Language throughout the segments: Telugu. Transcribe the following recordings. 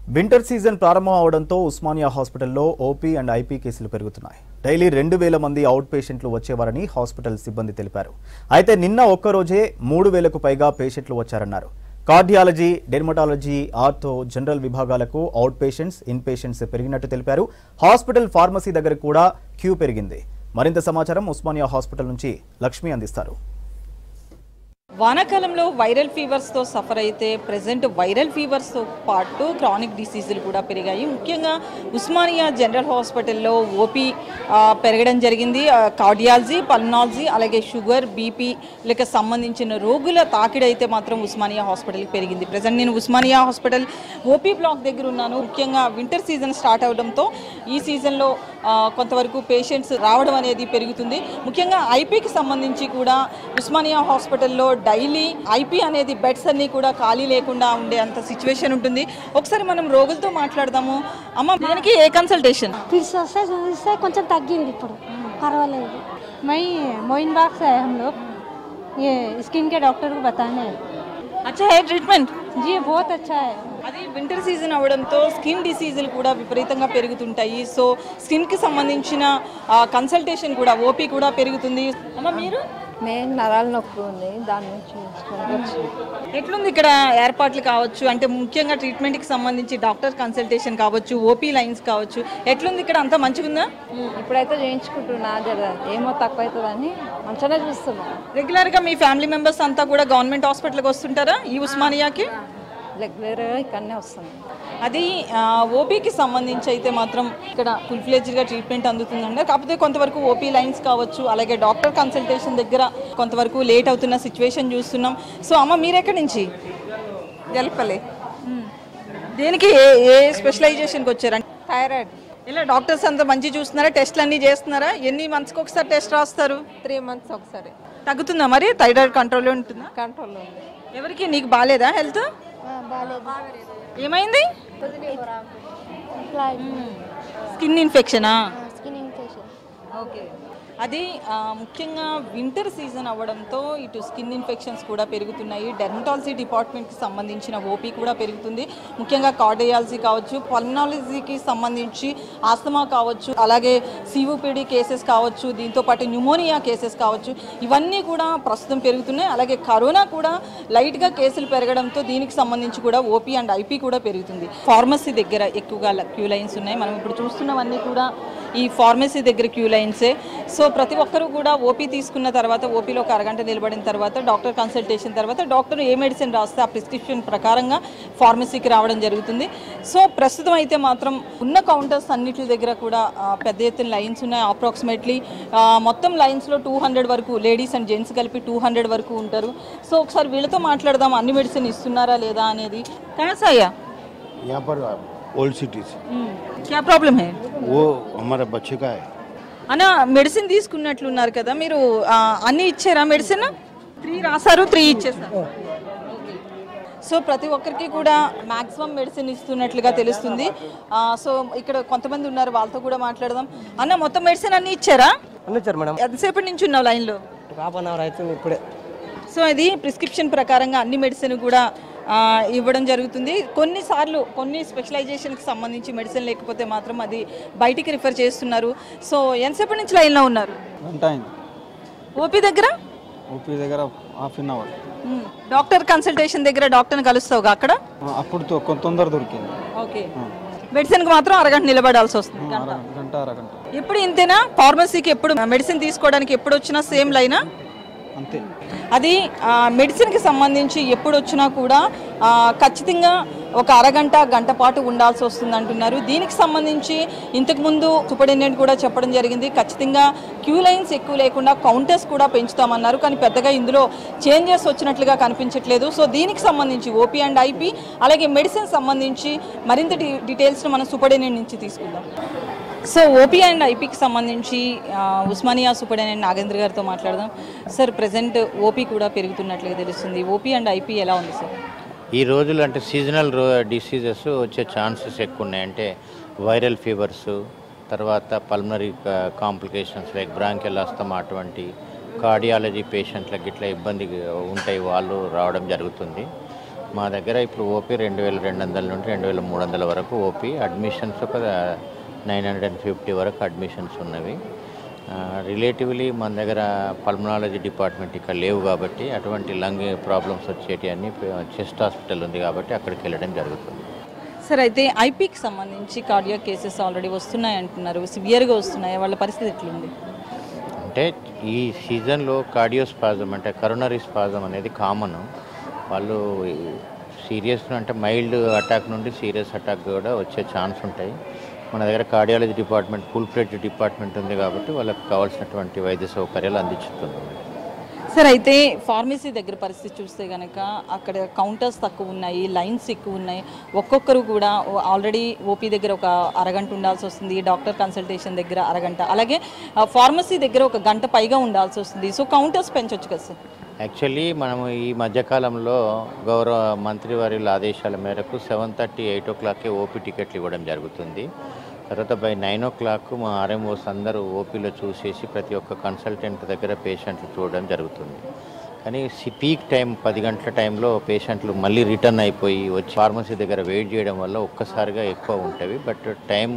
వింటర్ సీజన్ ప్రారంభం అవడంతో ఉస్మానియా హాస్పిటల్లో ఓపీ అండ్ ఐపీ కేసులు పెరుగుతున్నాయి డైలీ రెండు వేల మంది అవుట్ పేషెంట్లు వచ్చేవారని హాస్పిటల్ సిబ్బంది తెలిపారు అయితే నిన్న ఒక్కరోజే మూడు వేలకు పైగా పేషెంట్లు వచ్చారన్నారు కార్డియాలజీ డెర్మటాలజీ ఆర్థో జనరల్ విభాగాలకు అవుట్ పేషెంట్స్ ఇన్ పేషెంట్స్ పెరిగినట్టు తెలిపారు హాస్పిటల్ ఫార్మసీ దగ్గర కూడా క్యూ పెరిగింది మరింత సమాచారం ఉస్మానియా హాస్పిటల్ నుంచి లక్ష్మి అందిస్తారు వానాకాలంలో వైరల్ ఫీవర్స్తో సఫర్ అయితే ప్రజెంట్ వైరల్ ఫీవర్స్తో పాటు క్రానిక్ డిసీజులు కూడా పెరిగాయి ముఖ్యంగా ఉస్మానియా జనరల్ హాస్పిటల్లో ఓపీ ఆ, పెరగడం జరిగింది ఆ, కార్డియాలజీ పల్నాలజీ అలాగే షుగర్ బీపీ లేక సంబంధించిన రోగుల తాకిడి అయితే మాత్రం ఉస్మానియా హాస్పిటల్కి పెరిగింది ప్రజెంట్ నేను ఉస్మానియా హాస్పిటల్ ఓపీ బ్లాక్ దగ్గర ఉన్నాను ముఖ్యంగా వింటర్ సీజన్ స్టార్ట్ అవడంతో ఈ సీజన్లో ఆ, కొంతవరకు పేషెంట్స్ రావడం అనేది పెరుగుతుంది ముఖ్యంగా ఐపీకి సంబంధించి కూడా ఉస్మానియా హాస్పిటల్లో డైలీ ఐపీ అనేది బెడ్స్ అన్నీ కూడా ఖాళీ లేకుండా ఉండే అంత సిచ్యువేషన్ ఉంటుంది ఒకసారి మనం రోగులతో మాట్లాడదాము అమ్మ దీనికి ఏ కన్సల్టేషన్ फिर से చూస్తే కొంచెం తగ్గింది ఇప్పుడు పర్వాలేదు मैं मोइन बाग से है हम लोग ये स्किन के डॉक्टर को बताने हैं। అచ్చా హే ట్రీట్మెంట్ जी ये बहुत अच्छा है అది వింటర్ సీజన్ అవడంతో స్కిన్ డిసీజులు కూడా విపరీతంగా పెరుగుతుంటాయి సో స్కిన్కి సంబంధించిన కన్సల్టేషన్ కూడా ఓపీ కూడా పెరుగుతుంది అమ్మ మీరు మేము నరాల నొప్పి ఉంది దాని నుంచి చూసుకొని వచ్చి ఎట్లుంది ఇక్కడ ఏర్పాట్లు కావచ్చు అంటే ముఖ్యంగా ట్రీట్మెంట్కి సంబంధించి డాక్టర్ కన్సల్టేషన్ కావచ్చు ఓపీ లైన్స్ కావచ్చు ఎట్లుంది ఇక్కడ అంతా మంచిగుందా ఇప్పుడైతే చేయించుకుంటున్నా జర ఏమో తక్కువ అవుతుందని మంచిగానే చూస్తున్నాం రెగ్యులర్గా మీ ఫ్యామిలీ మెంబర్స్ అంతా కూడా గవర్నమెంట్ హాస్పిటల్కి వస్తుంటారా ఈ ఉస్మానియాకి రెగ్యులర్గా ఇక్కడనే వస్తున్నాం అది ఓపీకి సంబంధించి అయితే మాత్రం ఇక్కడ ఫుల్ ఫ్లెజ్డ్గా ట్రీట్మెంట్ అందుతుందండి కాకపోతే కొంతవరకు ఓపీ లైన్స్ కావచ్చు అలాగే డాక్టర్ కన్సల్టేషన్ దగ్గర కొంతవరకు లేట్ అవుతున్న సిచ్యువేషన్ చూస్తున్నాం సో అమ్మ మీరెక్కడి నుంచి జలపల్లి దేనికి ఏ ఏ స్పెషలైజేషన్కి వచ్చారండి థైరాయిడ్ ఇలా డాక్టర్స్ అంతా మంచి చూస్తున్నారా టెస్ట్లు అన్నీ చేస్తున్నారా ఎన్ని మంత్స్కి ఒకసారి టెస్ట్ రాస్తారు త్రీ మంత్స్ ఒకసారి తగ్గుతుందా మరి థైరాయిడ్ కంట్రోల్ ఉంటుందా కంట్రోల్ ఉంది ఎవరికి నీకు బాగాలేదా హెల్త్ ఏమైంది ఇట్లా స్కిన్ ఇన్ఫెక్షనా స్కిన్ ఇన్ఫెక్షన్ ఓకే అది ఆ, ముఖ్యంగా వింటర్ సీజన్ అవ్వడంతో ఇటు స్కిన్ ఇన్ఫెక్షన్స్ కూడా పెరుగుతున్నాయి డెర్మటాలజీ డిపార్ట్మెంట్కి సంబంధించిన ఓపీ కూడా పెరుగుతుంది ముఖ్యంగా కార్డియాలజీ కావచ్చు పల్నాలజీకి సంబంధించి ఆస్తమా కావచ్చు అలాగే సిఓపిడి కేసెస్ కావచ్చు దీంతో పాటు న్యూమోనియా కేసెస్ కావచ్చు ఇవన్నీ కూడా ప్రస్తుతం పెరుగుతున్నాయి అలాగే కరోనా కూడా లైట్గా కేసులు పెరగడంతో దీనికి సంబంధించి కూడా ఓపీ అండ్ ఐపీ కూడా పెరుగుతుంది ఫార్మసీ దగ్గర ఎక్కువగా క్యూ లైన్స్ ఉన్నాయి మనం ఇప్పుడు చూస్తున్నవన్నీ కూడా ఈ ఫార్మసీ దగ్గర క్యూ లైన్సే సో ప్రతి ఒక్కరూ కూడా ఓపీ తీసుకున్న తర్వాత ఓపీలో ఒక అరగంట నిలబడిన తర్వాత డాక్టర్ కన్సల్టేషన్ తర్వాత డాక్టర్ ఏ మెడిసిన్ రాస్తే ఆ ప్రిస్క్రిప్షన్ ప్రకారంగా ఫార్మసీకి రావడం జరుగుతుంది సో ప్రస్తుతం అయితే మాత్రం ఉన్న కౌంటర్స్ అన్నిటి దగ్గర కూడా ఆ, పెద్ద ఎత్తున లైన్స్ ఉన్నాయి అప్రాక్సిమేట్లీ మొత్తం లైన్స్లో టూ హండ్రెడ్ వరకు లేడీస్ అండ్ జెంట్స్ కలిపి టూ హండ్రెడ్ వరకు ఉంటారు సో ఒకసారి వీళ్ళతో మాట్లాడదాం అన్ని మెడిసిన్ ఇస్తున్నారా లేదా అనేది కాసాయ్యా यहाँ पर ओल्ड सिटी से క్యా ప్రాబ్లం హే वो हमारा बच्चे का है అన్న మెడిసిన్ తీసుకున్నట్లున్నారు కదా మీరు ఆ, అన్ని ఇచ్చారా మెడిసిన్ త్రీ రాశారు త్రీ ఇచ్చేసారు సో ప్రతి ఒక్కరికి కూడా మాక్సిమం మెడిసిన్ ఇస్తున్నట్లుగా తెలుస్తుంది ఆ, సో ఇక్కడ కొంతమంది ఉన్నారు వాళ్ళతో కూడా మాట్లాడదాం అన్న మొత్తం మెడిసిన్ అన్ని ఇచ్చారా అందించారు మేడం ఎంతసేపటి నుంచి ఉన్నావు లైన్లో హాఫ్ అన్ అవర్ అవుతుంది ఇప్పుడే సో ఇది ప్రిస్క్రిప్షన్ ప్రకారంగా అన్ని మెడిసిన్ కూడా ఆ, ఇవ్వడం జరుగుతుంది కొన్నిసార్లు కొన్ని స్పెషలైజేషన్కి సంబంధించి మెడిసిన్ లేకపోతే మాత్రం అది బయటికి రిఫర్ చేస్తున్నారు సో ఎంతసేపటి నుంచి లైన్లో ఉన్నారు గంట అయింది ఓపీ దగ్గర ఓపీ దగ్గర half an hour hmm. Doctor consultation దగ్గర డాక్టర్ని కలుస్తావుగా అక్కడ అప్పుడు తొ- కొంత తొందర దొరికింది ఓకే మెడిసిన్కి మాత్రం అరగంట నిలబడాల్సి వస్తుంది గంట. అరగంట గంట అరగంట ఎప్పుడు ఇంతేనా ఫార్మసీకి ఎప్పుడు మెడిసిన్ తీసుకోవడానికి ఎప్పుడు వచ్చినా సేమ్ లైనా అంతే అది ఆ, మెడిసిన్కి సంబంధించి ఎప్పుడు వచ్చినా కూడా ఆ, ఖచ్చితంగా ఒక అరగంట గంట పాటు ఉండాల్సి వస్తుంది అంటున్నారు దీనికి సంబంధించి ఇంతకుముందు సూపరింటెండెంట్ కూడా చెప్పడం జరిగింది ఖచ్చితంగా క్యూ లైన్స్ ఎక్కువ లేకుండా కౌంటర్స్ కూడా పెంచుతామన్నారు కానీ పెద్దగా ఇందులో చేంజెస్ వచ్చినట్లుగా కనిపించట్లేదు సో దీనికి సంబంధించి ఓపీ అండ్ ఐపీ అలాగే మెడిసిన్ సంబంధించి మరింత డీ డీటెయిల్స్ని మనం సూపరింటెండెంట్ నుంచి తీసుకుందాం సో ఓపీ అండ్ ఐపీకి సంబంధించి ఆ, ఉస్మానియా సూపరింటెండెంట్ నాగేంద్ర గారితో మాట్లాడదాం సార్ ప్రజెంట్ ఓపీ కూడా పెరుగుతున్నట్లుగా తెలుస్తుంది ఓపీ అండ్ ఐపీ ఎలా ఉంది సార్ ఈ రోజులు అంటే సీజనల్ రో డిసీజెస్ వచ్చే ఛాన్సెస్ ఎక్కువ ఉన్నాయి అంటే వైరల్ ఫీవర్స్ తర్వాత pulmonary complications like bronchial asthma అటువంటి కార్డియాలజీ పేషెంట్లకు ఇట్లా ఇబ్బంది ఉంటాయి వాళ్ళు రావడం జరుగుతుంది మా దగ్గర ఇప్పుడు ఓపీ రెండు వేల రెండు వందల నుండి రెండు వేల మూడు వందల వరకు ఓపీ అడ్మిషన్స్ ఒక నైన్ హండ్రెడ్ అండ్ ఫిఫ్టీ వరకు అడ్మిషన్స్ ఉన్నవి రిలేటివ్లీ మన దగ్గర పల్మనాలజీ డిపార్ట్మెంట్ ఇక్కడ లేవు కాబట్టి అటువంటి లంగ్ ప్రాబ్లమ్స్ వచ్చేటి అన్ని చెస్ట్ హాస్పిటల్ ఉంది కాబట్టి అక్కడికి వెళ్ళడం జరుగుతుంది సార్ అయితే ఐపీకి సంబంధించి కార్డియా కేసెస్ ఆల్రెడీ వస్తున్నాయి అంటున్నారు సివియర్గా వస్తున్నాయి వాళ్ళ పరిస్థితి ఎట్లుంది అంటే ఈ సీజన్లో కార్డియోస్పాజం అంటే కరోనరీ స్పాజం అనేది కామన్ వాళ్ళు సీరియస్ అంటే మైల్డ్ అటాక్ నుండి సీరియస్ అటాక్ కూడా వచ్చే ఛాన్స్ ఉంటాయి మన దగ్గర cardiology department full fledge department ఉంది కాబట్టి వాళ్ళకి కావాల్సినటువంటి వైద్య సౌకర్యాలు అందించుతుంది సార్ అయితే ఫార్మసీ దగ్గర పరిస్థితి చూస్తే కనుక అక్కడ కౌంటర్స్ తక్కువ ఉన్నాయి లైన్స్ ఎక్కువ ఉన్నాయి ఒక్కొక్కరు కూడా ఆల్రెడీ ఓపీ దగ్గర ఒక అరగంట ఉండాల్సి వస్తుంది డాక్టర్ కన్సల్టేషన్ దగ్గర అరగంట అలాగే ఫార్మసీ దగ్గర ఒక గంట పైగా ఉండాల్సి వస్తుంది సో కౌంటర్స్ పెంచొచ్చు కదా సార్ యాక్చువల్లీ మనము ఈ మధ్యకాలంలో గౌరవ మంత్రి వారి ఆదేశాల మేరకు సెవెన్ థర్టీ ఎయిట్ ఓ క్లాక్కే ఓపీ టికెట్లు ఇవ్వడం జరుగుతుంది తర్వాత బై నైన్ ఓ క్లాక్ మా ఆర్ఎంఓస్ అందరూ ఓపీలో చూసేసి ప్రతి ఒక్క కన్సల్టెంట్ దగ్గర పేషెంట్లు చూడడం జరుగుతుంది కానీ సి పీక్ టైం పది గంటల టైంలో పేషెంట్లు మళ్ళీ రిటర్న్ అయిపోయి వచ్చి ఫార్మసీ దగ్గర వెయిట్ చేయడం వల్ల ఒక్కసారిగా ఎక్కువ ఉంటుంది but time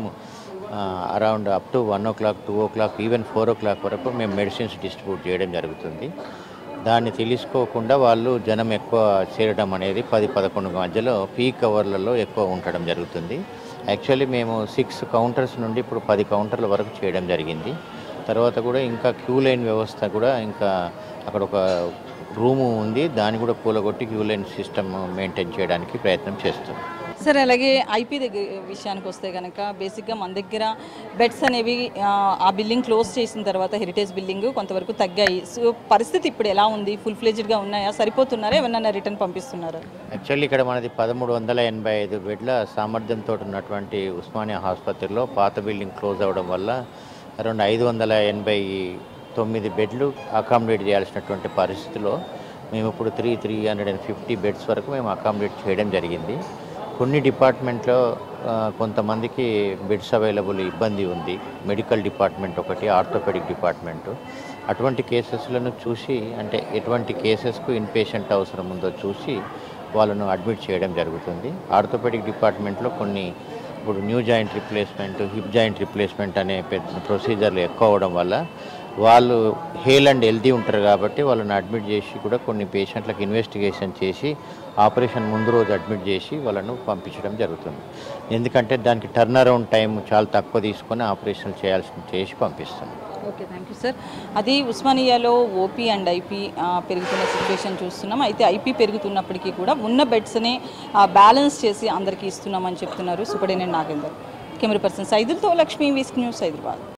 around up to one o clock two o clock even four o clock వరకు మేము మెడిసిన్స్ డిస్ట్రిబ్యూట్ చేయడం జరుగుతుంది దాన్ని తెలుసుకోకుండా వాళ్ళు జనం ఎక్కువ చేరడం అనేది పది పదకొండు మధ్యలో పీక్ అవర్లలో ఎక్కువ ఉండడం జరుగుతుంది యాక్చువల్లీ మేము సిక్స్ కౌంటర్స్ నుండి ఇప్పుడు పది కౌంటర్ల వరకు చేయడం జరిగింది తర్వాత కూడా ఇంకా క్యూ లైన్ వ్యవస్థ కూడా ఇంకా అక్కడ ఒక రూము ఉంది దాన్ని కూడా కూలగొట్టి క్యూ లైన్ సిస్టమ్ మెయింటైన్ చేయడానికి ప్రయత్నం చేస్తున్నాం సార్ అలాగే ఐపీ దగ్గర విషయానికి వస్తే కనుక బేసిక్గా మన దగ్గర బెడ్స్ అనేవి ఆ, ఆ బిల్డింగ్ క్లోజ్ చేసిన తర్వాత హెరిటేజ్ బిల్డింగ్ కొంతవరకు తగ్గాయి సో పరిస్థితి ఇప్పుడు ఎలా ఉంది ఫుల్ ఫ్లెజ్డ్గా ఉన్నాయా సరిపోతున్నారా ఏమన్నా రిటర్న్ పంపిస్తున్నారా యాక్చువల్లీ ఇక్కడ మనది పదమూడు వందల ఎనభై ఐదు బెడ్ల సామర్థ్యంతో ఉన్నటువంటి ఉస్మానియా ఆసుపత్రిలో పాత బిల్డింగ్ క్లోజ్ అవ్వడం వల్ల అరౌండ్ ఐదు వందల ఎనభై తొమ్మిది బెడ్లు అకామిడేట్ చేయాల్సినటువంటి పరిస్థితిలో మేము ఇప్పుడు three three hundred and fifty beds వరకు మేము అకామిడేట్ చేయడం జరిగింది కొన్ని డిపార్ట్మెంట్లో ఆ, కొంతమందికి బెడ్స్ అవైలబుల్ ఇబ్బంది ఉంది మెడికల్ డిపార్ట్మెంట్ ఒకటి ఆర్థోపెడిక్ డిపార్ట్మెంటు అటువంటి కేసెస్లను చూసి అంటే ఎటువంటి కేసెస్కు ఇన్పేషెంట్ అవసరం ఉందో చూసి వాళ్ళను అడ్మిట్ చేయడం జరుగుతుంది ఆర్థోపెడిక్ డిపార్ట్మెంట్లో కొన్ని ఇప్పుడు new joint replacement hip joint replacement అనే పెద్ద ప్రొసీజర్లు ఎక్కువ అవడం వల్ల వాళ్ళు హేల్ అండ్ హెల్తీ ఉంటారు కాబట్టి వాళ్ళని అడ్మిట్ చేసి కూడా కొన్ని పేషెంట్లకు ఇన్వెస్టిగేషన్ చేసి ఆపరేషన్ ముందు రోజు అడ్మిట్ చేసి వాళ్ళను పంపించడం జరుగుతుంది ఎందుకంటే దానికి టర్న్ అరౌండ్ టైం చాలా తక్కువ తీసుకొని ఆపరేషన్ చేయాల్సి చేసి పంపిస్తాం ఓకే థ్యాంక్ యూ సార్ అది ఉస్మానియాలో ఓపీ అండ్ ఐపీ పెరుగుతున్న సిచ్యువేషన్ చూస్తున్నాం అయితే ఐపీ పెరుగుతున్నప్పటికీ కూడా ఉన్న బెడ్స్ని బ్యాలెన్స్ చేసి అందరికీ ఇస్తున్నామని చెప్తున్నారు సూపరింటెండెంట్ నాగేందర్ కెమెరా పర్సన్ సైదులతో లక్ష్మీ వీస్క్ న్యూస్ హైదరాబాద్